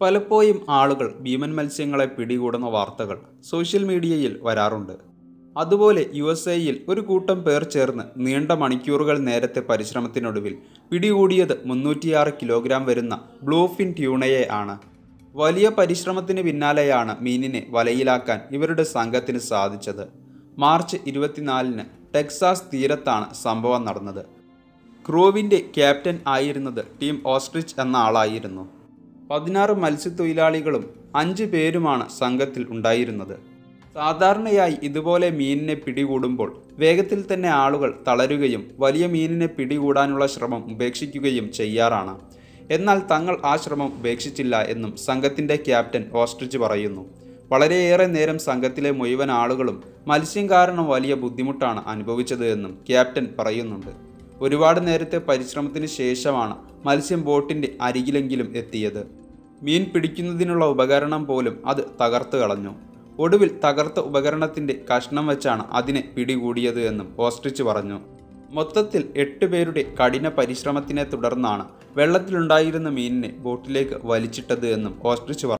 പലപ്പോഴും ആളുകൾ ഭീമൻ മത്സ്യങ്ങളെ പിടികൂടുന്ന വാർത്തകൾ സോഷ്യൽ മീഡിയയിൽ വരാറുണ്ട് അതുപോലെ യു എസ് എയിൽ ഒരു കൂട്ടം പേർ ചേർന്ന് നീണ്ട മണിക്കൂറുകൾ നേരത്തെ പരിശ്രമത്തിനൊടുവിൽ പിടികൂടിയത് മുന്നൂറ്റിയാറ് കിലോഗ്രാം വരുന്ന ബ്ലൂഫിൻ ട്യൂണയെ ആണ് വലിയ പരിശ്രമത്തിന് പിന്നാലെയാണ് മീനിനെ വലയിലാക്കാൻ ഇവരുടെ സംഘത്തിന് സാധിച്ചത് മാർച്ച് ഇരുപത്തിനാലിന് ടെക്സാസ് തീരത്താണ് സംഭവം നടന്നത് ക്രൂവിൻ്റെ ക്യാപ്റ്റൻ ആയിരുന്നത് ടീം ഓസ്ട്രിച്ച് എന്ന ആളായിരുന്നു പതിനാറ് മത്സ്യത്തൊഴിലാളികളും അഞ്ച് പേരുമാണ് സംഘത്തിൽ ഉണ്ടായിരുന്നത് സാധാരണയായി ഇതുപോലെ മീനിനെ പിടികൂടുമ്പോൾ വേഗത്തിൽ തന്നെ ആളുകൾ തളരുകയും വലിയ മീനിനെ പിടികൂടാനുള്ള ശ്രമം ഉപേക്ഷിക്കുകയും ചെയ്യാറാണ് എന്നാൽ തങ്ങൾ ആ ശ്രമം ഉപേക്ഷിച്ചില്ല എന്നും സംഘത്തിൻ്റെ ക്യാപ്റ്റൻ ഓസ്ട്രിച്ച് പറയുന്നു വളരെയേറെ നേരം സംഘത്തിലെ മുഴുവൻ ആളുകളും മത്സ്യം കാരണം വലിയ ബുദ്ധിമുട്ടാണ് അനുഭവിച്ചത് എന്നും ക്യാപ്റ്റൻ പറയുന്നുണ്ട് ഒരുപാട് നേരത്തെ പരിശ്രമത്തിന് ശേഷമാണ് മത്സ്യം ബോട്ടിൻ്റെ അരികിലെങ്കിലും എത്തിയത് മീൻ പിടിക്കുന്നതിനുള്ള ഉപകരണം പോലും അത് തകർത്ത് കളഞ്ഞു ഒടുവിൽ തകർത്ത ഉപകരണത്തിൻ്റെ കഷ്ണം വെച്ചാണ് അതിനെ പിടികൂടിയത് എന്നും ഓസ്ട്രിച്ച് പറഞ്ഞു മൊത്തത്തിൽ എട്ട് പേരുടെ കഠിന പരിശ്രമത്തിനെ തുടർന്നാണ് വെള്ളത്തിലുണ്ടായിരുന്ന മീനിനെ ബോട്ടിലേക്ക് വലിച്ചിട്ടത് എന്നും ഓസ്ട്രിച്ച് പറഞ്ഞു